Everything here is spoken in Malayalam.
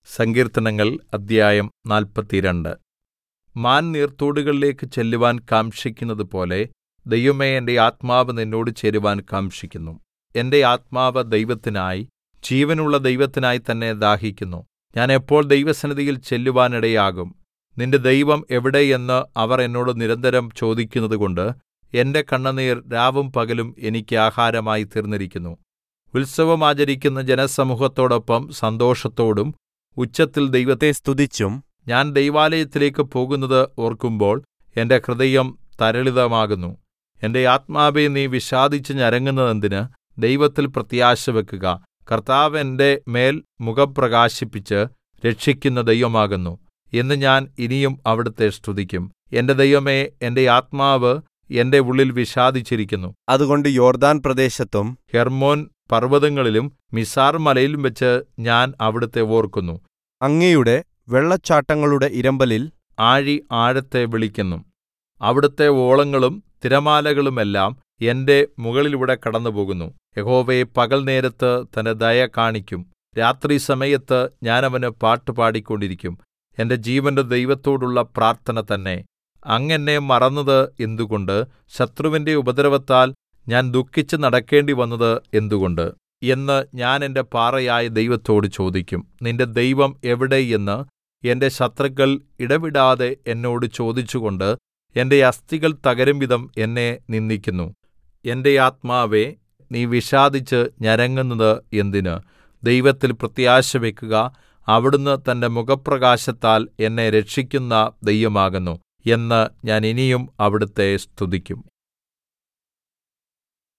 സങ്കീർത്തനങ്ങൾ അദ്ധ്യായം നാല്പത്തിരണ്ട് മാൻ നീർത്തോടുകളിലേക്ക് ചെല്ലുവാൻ കാംക്ഷിക്കുന്നതുപോലെ ദൈവമേ എന്റെ ആത്മാവ് നിന്നോട് ചേരുവാൻ കാംക്ഷിക്കുന്നു എന്റെ ആത്മാവ് ദൈവത്തിനായി ജീവനുള്ള ദൈവത്തിനായി തന്നെ ദാഹിക്കുന്നു ഞാൻ എപ്പോൾ ദൈവസന്നിധിയിൽ ചെല്ലുവാൻ ഇടയാകും നിന്റെ ദൈവം എവിടെ എന്ന് അവർ എന്നോട് നിരന്തരം ചോദിക്കുന്നതുകൊണ്ട് എന്റെ കണ്ണുനീർ രാവും പകലും എനിക്ക് ആഹാരമായി തീർന്നിരിക്കുന്നു ഉത്സവം ആചരിക്കുന്ന ജനസമൂഹത്തോടൊപ്പം സന്തോഷത്തോടും ഉച്ചത്തിൽ ദൈവത്തെ സ്തുതിച്ചും ഞാൻ ദൈവാലയത്തിലേക്ക് പോകുന്നത് ഓർക്കുമ്പോൾ എന്റെ ഹൃദയം തരളിതമാകുന്നു എന്റെ ആത്മാവേ നീ വിഷാദിച്ച് ഞരങ്ങുന്നതെന്തിന് ദൈവത്തിൽ പ്രത്യാശ വെക്കുക കർത്താവ് എന്റെ മേൽ മുഖം പ്രകാശിപ്പിച്ച് രക്ഷിക്കുന്ന ദൈവമാകുന്നു എന്ന് ഞാൻ ഇനിയും അവിടുത്തെ സ്തുതിക്കും എന്റെ ദൈവമേ എന്റെ ആത്മാവ് എന്റെ ഉള്ളിൽ വിഷാദിച്ചിരിക്കുന്നു അതുകൊണ്ട് യോർദ്ദാൻ പ്രദേശത്തും ഹെർമ്മോൻ പർവ്വതങ്ങളിലും മിസാർ മലയിലും വെച്ച് ഞാൻ അവിടുത്തെ ഓർക്കുന്നു അങ്ങയുടെ വെള്ളച്ചാട്ടങ്ങളുടെ ഇരമ്പലിൽ ആഴി ആഴത്തെ വിളിക്കുന്നു അവിടുത്തെ ഓളങ്ങളും തിരമാലകളുമെല്ലാം എന്റെ മുകളിലൂടെ കടന്നുപോകുന്നു യഹോവേ പകൽ നേരത്ത് തന്റെ ദയ കാണിക്കും രാത്രി സമയത്ത് ഞാൻ അവന് പാട്ട് പാടിക്കൊണ്ടിരിക്കും എന്റെ ജീവന്റെ ദൈവത്തോടുള്ള പ്രാർത്ഥന തന്നെ അങ്ങ് എന്നെ മറന്നത് എന്തുകൊണ്ട് ശത്രുവിന്റെ ഉപദ്രവത്താൽ ഞാൻ ദുഃഖിച്ച് നടക്കേണ്ടി വന്നത് എന്തുകൊണ്ട് എന്ന് ഞാൻ എന്റെ പാറയായ ദൈവത്തോട് ചോദിക്കും നിന്റെ ദൈവം എവിടെ എന്ന് എന്റെ ശത്രുക്കൾ ഇടവിടാതെ എന്നോട് ചോദിച്ചുകൊണ്ട് എന്റെ അസ്ഥികൾ തകരുംവിധം എന്നെ നിന്ദിക്കുന്നു എന്റെ ആത്മാവേ നീ വിഷാദിച്ച് ഞരങ്ങുന്നത് എന്തിന് ദൈവത്തിൽ പ്രത്യാശ വെക്കുക അവിടുന്ന് തന്റെ മുഖപ്രകാശത്താൽ എന്നെ രക്ഷിക്കുന്ന ദൈവമാകുന്നു എന്ന് ഞാൻ ഇനിയും അവിടുത്തെ സ്തുതിക്കും